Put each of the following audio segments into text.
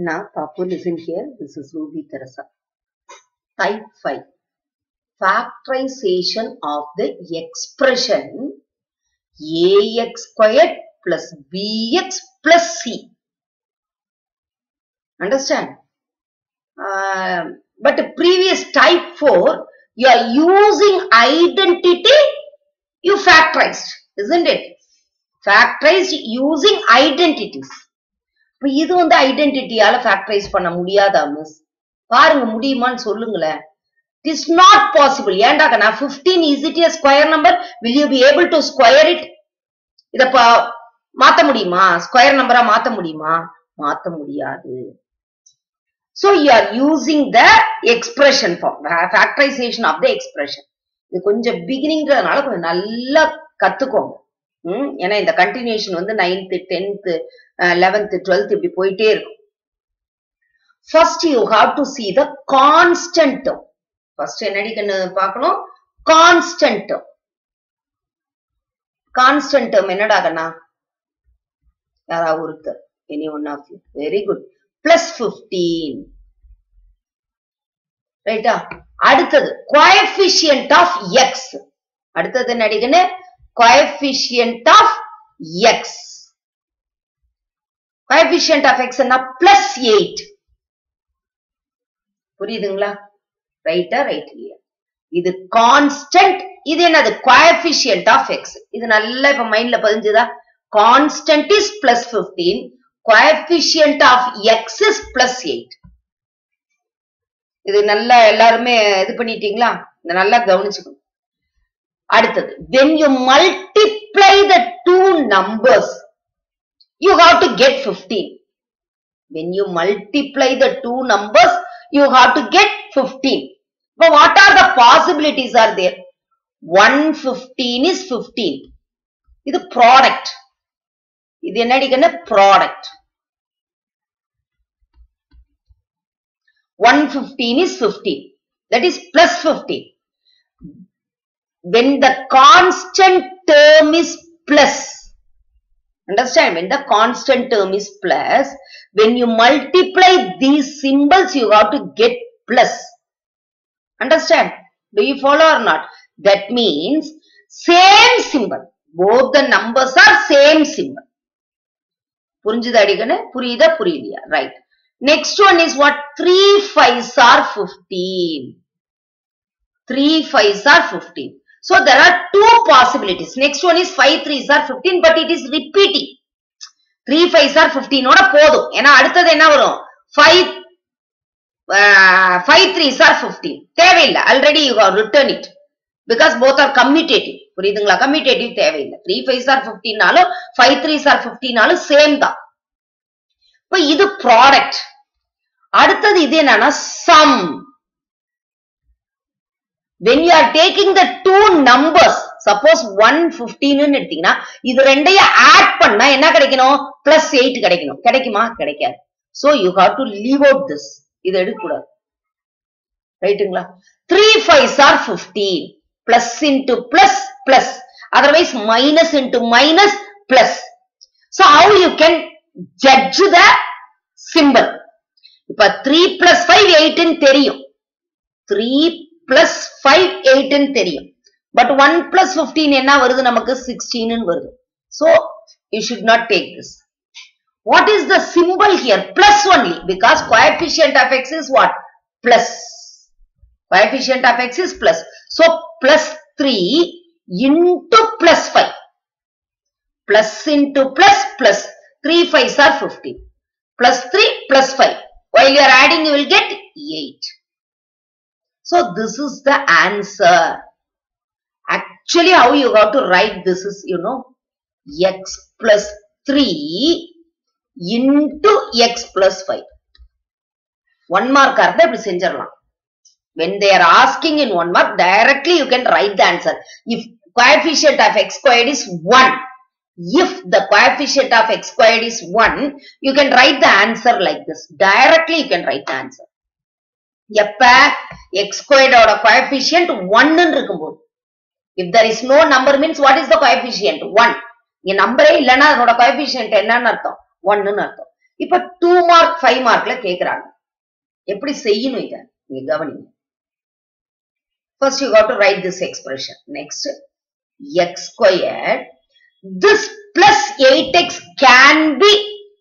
Now, Papu, listen here. This is Ruby Teresa. Type 5. Factorization of the expression ax squared plus bx plus c. Understand? Uh, but previous type 4, you are using identity, you factorized, isn't it? Factorized using identities. இப்ப இது வந்து ஐடென்டிட்டியால factorise பண்ண முடியாதா miss பாருங்க முடியுமான்னு சொல்லுங்களேன் it is not possible ஏன்டா கண்ணா fifteen is it a square number will you be able to square it இத மாத்த முடியுமா ஸ்கொயர் நம்பரா மாத்த முடியுமா மாத்த முடியாது so you are using the expression form factorization of the expression இது கொஞ்சம் பிகினிங்கிறதுனால கொஞ்சம் நல்லா கத்துக்கோங்க ம் ஏன்னா இந்த கண்டினியூஷன் வந்து நைன்த் டென்த் லெவன்த் டுவெல்த் இப்படி போயிட்டே இருக்கும் first you have to see the constant first என்னடி கண்ணு பார்க்கணும் கான்ஸ்டன்ட் கான்ஸ்டன்ட் என்னடா கண்ணா யாராவது ஒருத்தர் any one of you very good plus fifteen ரைட்டா அடுத்தது கோஎஃபிஷியன்ட் ஆஃப் எக்ஸ் அடுத்தது நடிகன்னு coefficient of x coefficient of x என்ன பிளஸ் எயிட் புரியுதுங்களா ரைட்டா ரைட் இல்லையா இது கான்ஸ்டன்ட் இது என்னது கோஎஃபிஷியன்ட் ஆஃப் எக்ஸ் இது நல்லா இப்ப மைண்ட்ல பதிஞ்சுதா constant is plus fifteen coefficient of x is plus eight இது நல்லா எல்லாருமே இது பண்ணிட்டீங்களா இந்த நல்லா கவனிச்சுக்கணும் அடுத்தது when you multiply the two numbers you have to get 15 when you multiply the two numbers you have to get 15 but what are the possibilities are there 115 is 15 இது product இது என்னடிக்கன்னு product 115 is 15 that is plus 15 when the constant term is plus understand when the constant term is plus when you multiply these symbols you have to get plus understand do you follow or not that means same symbol both the numbers are same symbol புரிஞ்சுது அடிக்கன்னு புரியுதா புரியலையா right next one is what three fives are fifteen three fives are fifteen So there are two possibilities. Next one is 5 3s are 15 but it is repeating. 3 5s are 15 ஓட போதும் ஏன்னா அடுத்தது என்ன வரும் 5 5 3s are 15 தேவையில்லை already you have return it because both are commutative புரியுதுங்களா commutative தேவையில்லை three fives are ஃபிஃப்டினாலும் ஃபைவ் த்ரீஸ் ஆர் ஃபிஃப்டினாலும் சேம் தான் இப்போ இது ப்ராடக்ட் அடுத்தது இது என்னன்னா sum when you are taking the two numbers suppose 115 ன்னு எடுத்தீங்கன்னா இது ரெண்டையும் ஆட் பண்ணா என்ன கிடைக்கணும் பிளஸ் எயிட் கிடைக்கணும் கிடைக்குமா கிடைக்காது so you have to leave out this இது எடுக்கக்கூடாது ரைட்டுங்களா three fives are fifteen plus into plus plus otherwise minus into minus plus so how you can judge the simple இப்ப த்ரீ பிளஸ் ஃபைவ் எயிட்னு தெரியும் three plus five எயிட்னு தெரியும் but one plus fifteen என்ன வருது நமக்கு சிக்ஸ்டீன் வருது so you should not take this what is the simple here plus only because coefficient of x is what plus coefficient of x is plus so plus three into plus five plus into plus plus three fives are fifteen plus three plus five while you are adding you will get 8 So this is the answer. Actually, how you got to write this is, you know, x plus 3 into x plus 5. One mark இருந்தா இப்படி செஞ்சிடலாம் when they are asking in one mark directly you can write the answer if coefficient of x squared is 1 if the coefficient of x squared is 1 you can write the answer like this directly you can write the answer எப்ப x ஸ்கொயர்டோட coefficient ஒன்னு இருக்கும்போது if there is no number means what is the coefficient one இங்க நம்பரே இல்லைன்னா அதனோட coefficient என்னன்னு அர்த்தம் ஒன்னு அர்த்தம் இப்ப டூ மார்க் ஃபைவ் மார்க்ல கேக்குறாங்க எப்படி செய்யணும் இத நீங்க கவனிங்க first you got to write this expression next x square this plus eight x can be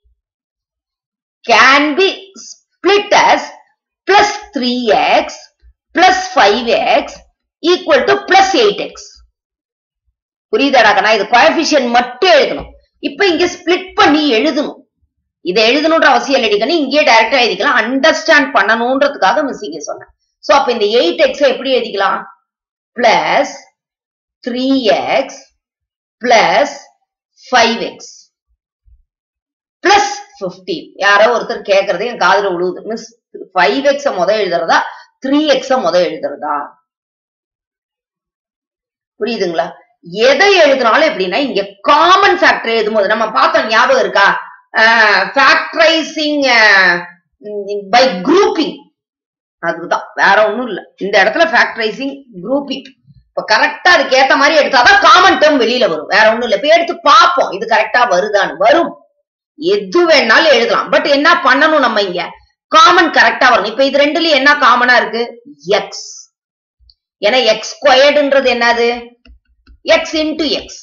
can be split as plus three x plus five x equal to plus eight x புரியுதாடா கண்ணா இது coefficient மட்டும் எழுதணும் இப்ப இங்க split பண்ணி எழுதணும் இதை எழுதணுன்ற அவசியம் இல்லை கண்ணு இங்கேயே டைரக்டா எழுதிக்கலாம் அண்டர்ஸ்டாண்ட் பண்ணணும்ன்றதுக்காக மிஸ் இங்க சொன்னேன் சோ அப்ப இந்த எயிட் எக்ஸ் எப்படி எழுதிக்கலாம் plus three x plus five x plus fifteen யாரோ ஒருத்தர் கேக்குறது என் காதுல விழுவுது மிஸ் ஃபைவ் எக்ஸ முத எழுதுறதா த்ரீ எக்ஸ முத எழுதுறதா புரியுதுங்களா எதை எழுதினாலும் எப்படின்னா இங்க காமன் ஃபேக்டர் எழுதும்போது நம்ம பார்த்தோம் ஞாபகம் இருக்கா ஃபேக்டரைசிங் பை குரூப்பிங் அதுதான் வேற ஒண்ணும் இல்ல இந்த இடத்துல ஃபேக்டரைசிங் குரூப்பிங் இப்ப கரெக்டா அதுக்கு ஏத்த மாதிரி எடுத்தாதான் காமன் டேர்ம் வெளியில வரும் வேற ஒண்ணும் இல்ல இப்ப எடுத்து பார்ப்போம் இது கரெக்டா வருதான்னு வரும் எது வேணாலும் எழுதலாம் பட் என்ன பண்ணணும் நம்ம இங்க காமன் கரெக்டா வரணும் இப்ப இது ரெண்டுலயும் என்ன காமனா இருக்கு எக்ஸ் ஏன்னா எக்ஸ் ஸ்கொயர்டுன்றது என்னது எக்ஸ் இன்டு எக்ஸ்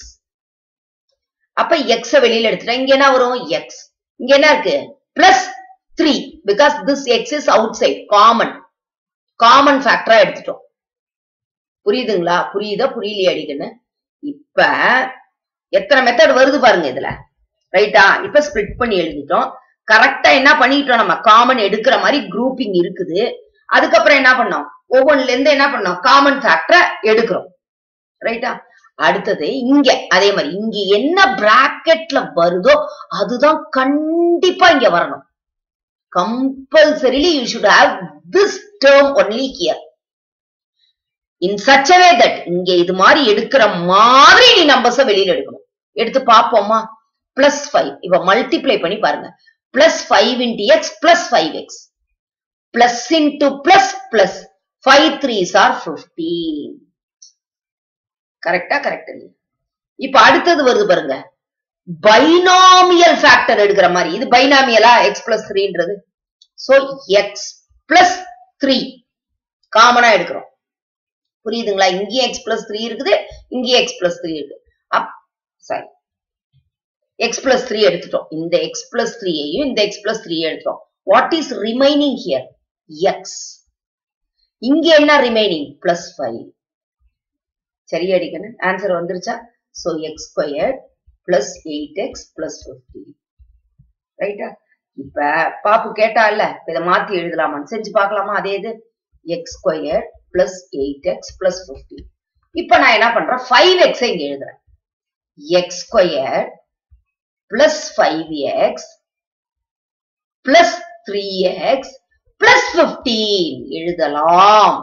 அப்ப எக்ஸ வெளியில எடுத்துட்டா இங்க என்ன வரும் எக்ஸ் இங்க என்ன இருக்கு plus three because this x is outside common common ஃபேக்டரா எடுத்துட்டோம் புரியுதுங்களா புரியுதா புரியலையா அடிக்கன்னு இப்ப எத்தனை மெத்தட் வருது பாருங்க இதுல ரைட்டா இப்ப ஸ்பிளிட் பண்ணி எழுதிட்டோம் கரெக்டா என்ன பண்ணிட்டோம் நம்ம காமன் எடுக்கிற மாதிரி குரூப்பிங் இருக்குது அதுக்கப்புறம் என்ன பண்ணோம் ஒவ்வொன்றுல இருந்து என்ன பண்ணோம் காமன் ஃபேக்டரை எடுக்கிறோம் ரைட்டா அடுத்தது இங்க அதே மாதிரி இங்க என்ன பிராக்கெட்ல வருதோ அதுதான் கண்டிப்பா இங்க வரணும் compulsorily you should have this term only here in such way that இங்க இது மாதிரி எடுக்கிற மாதிரி நீ நம்பர்ஸ வெளியில எடுக்கணும் எடுத்து பார்ப்போமா பிளஸ் ஃபைவ் இப்ப மல்டிப்ளை பண்ணி பாருங்க plus five into x plus five x plus into plus plus five threes are fifteen கரெக்டா கரெக்ட் இல்லையா இப்ப அடுத்தது வருது பாருங்க பைனாமியல் ஃபேக்டர் எடுக்கிற மாதிரி இது பைனாமியலா எக்ஸ் பிளஸ் த்ரீன்றது சோ எக்ஸ் பிளஸ் த்ரீ காமனா எடுக்கிறோம் புரியுதுங்களா இங்கேயும் எக்ஸ் பிளஸ் த்ரீ இருக்குது இங்கேயும் எக்ஸ் பிளஸ் த்ரீ இருக்கு அப் சாரி எக்ஸ் பிளஸ் த்ரீ எடுத்துட்டோம் இந்த எக்ஸ் பிளஸ் த்ரீயையும் இந்த எக்ஸ் பிளஸ் த்ரீ எடுத்துட்டோம் what is remaining here x இங்க என்ன ரிமைனிங் பிளஸ் ஃபைவ் சரியா அடிக்கணும் ஆன்சர் வந்துருச்சா so x square plus eight x plus fifty ரைட்டா இப்ப பாப்பு கேட்டால இதை மாத்தி எழுதலாமான்னு செஞ்சு பார்க்கலாமா அதே இது x square plus eight x plus fifty இப்ப நான் என்ன பண்றேன் ஃபைவ் எக்ஸ் இங்க எழுதுறேன் x square plus five x plus three x plus fifteen எழுதலாம்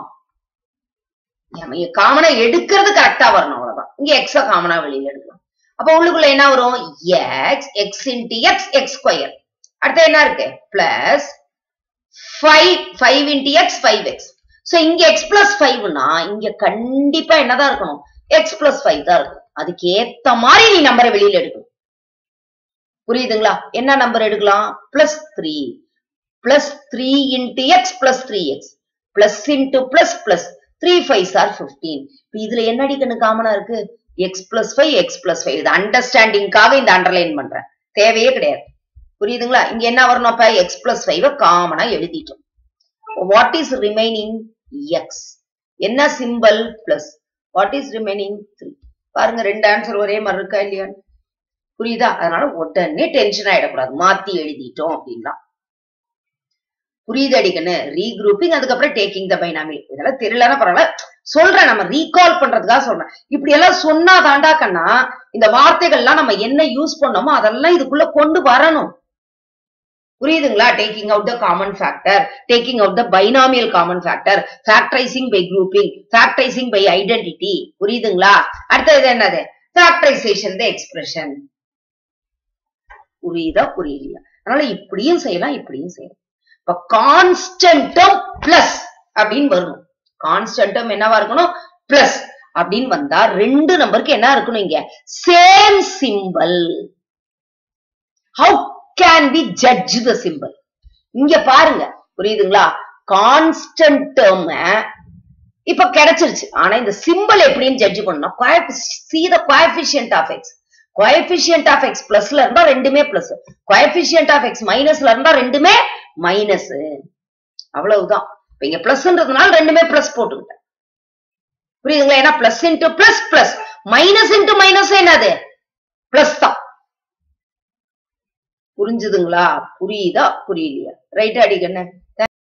நம்ம காமனா எடுக்கிறது கரெக்டா வரணும் அவ்வளவுதான் இங்க எக்ஸ காமனா வெளியில எடுக்கலாம் அப்ப உள்ளுக்குள்ள என்ன வரும் x x into x x square அடுத்து என்ன இருக்கு plus five five into x five x so இங்க எக்ஸ் பிளஸ் ஃபைவ்னா இங்க கண்டிப்பா என்னதான் இருக்கணும் எக்ஸ் பிளஸ் ஃபைவ் தான் இருக்கும் அதுக்கு ஏத்த மாதிரி நீ நம்பரை வெளியில எடுக்கணும் புரியுதுங்களா என்ன நம்பர் எடுக்கலாம் plus three plus three into x plus three x plus into plus plus three five are fifteen இதுல என்ன அடிக்கணும் காமனா இருக்கு x plus five x plus five இது அண்டர்ஸ்டாண்டிங்காக இந்த அண்டர்லைன் பண்றேன் தேவையே கிடையாது புரியுதுங்களா இங்க என்ன வரணும் அப்ப எக்ஸ் பிளஸ் ஃபைவ் காமனா எழுதிட்டோம் வாட் இஸ் ரிமைனிங் எக்ஸ் என்ன simple plus what is remaining three பாருங்க ரெண்டு ஆன்சர் ஒரே மாதிரி இருக்கா இல்லையா புரியுதா அதனால உடனே டென்ஷன் ஆயிடக்கூடாது மாத்தி எழுதிட்டோம் அப்படின்னா புரியுது அடிக்கன்னு ரீக்ரூப்பிங் அதுக்கப்புறம் டேக்கிங் த பைனாமி இதெல்லாம் தெரியலன்னா பரவாயில்ல சொல்றேன் நம்ம ரீகால் பண்றதுக்காக சொல்றேன் இப்படி எல்லாம் சொன்னா தாண்டா கண்ணா இந்த வார்த்தைகள்லாம் நம்ம என்ன யூஸ் பண்ணோமோ அதெல்லாம் இதுக்குள்ள கொண்டு வரணும் புரியுதுங்களா taking out the common factor taking out the binomial common factor factorising by grouping factorising by identity புரியுதுங்களா அடுத்தது என்னது ஃபேக்டரைசேஷன் த எக்ஸ்பிரஷன் புரியுதா புரியலையா அதனால இப்படியும் செய்யலாம் இப்படியும் செய்யலாம் இப்ப கான்ஸ்டன்டம் பிளஸ் அப்படின்னு வரணும் கான்ஸ்டன்டம் என்னவா இருக்கணும் பிளஸ் அப்படின்னு வந்தா ரெண்டு நம்பருக்கு என்ன இருக்கணும் இங்க same symbol how can be judge the simple இங்க பாருங்க புரியுதுங்களா கான்ஸ்டன்ட் டேர்ம் இப்ப கிடைச்சிருச்சு ஆனா இந்த சிம்பிள் எப்படின்னு ஜட்ஜ் பண்ணணும் see the coefficient of x coefficient of x பிளஸ்ல இருந்தா ரெண்டுமே பிளஸ் கோஎஃபிஷியன்ட் ஆஃப் எக்ஸ் மைனஸ்ல இருந்தா ரெண்டுமே மைனஸ் அவ்வளவுதான் இப்ப இங்க பிளஸ்ன்றதுனால ரெண்டுமே பிளஸ் போட்டுக்கிட்டேன் புரியுதுங்களா ஏன்னா plus into plus plus minus into minus என்னது பிளஸ் தான் புரிஞ்சுதுங்களா புரியுதா புரியலையா ரைட் அடிக்கண்ணே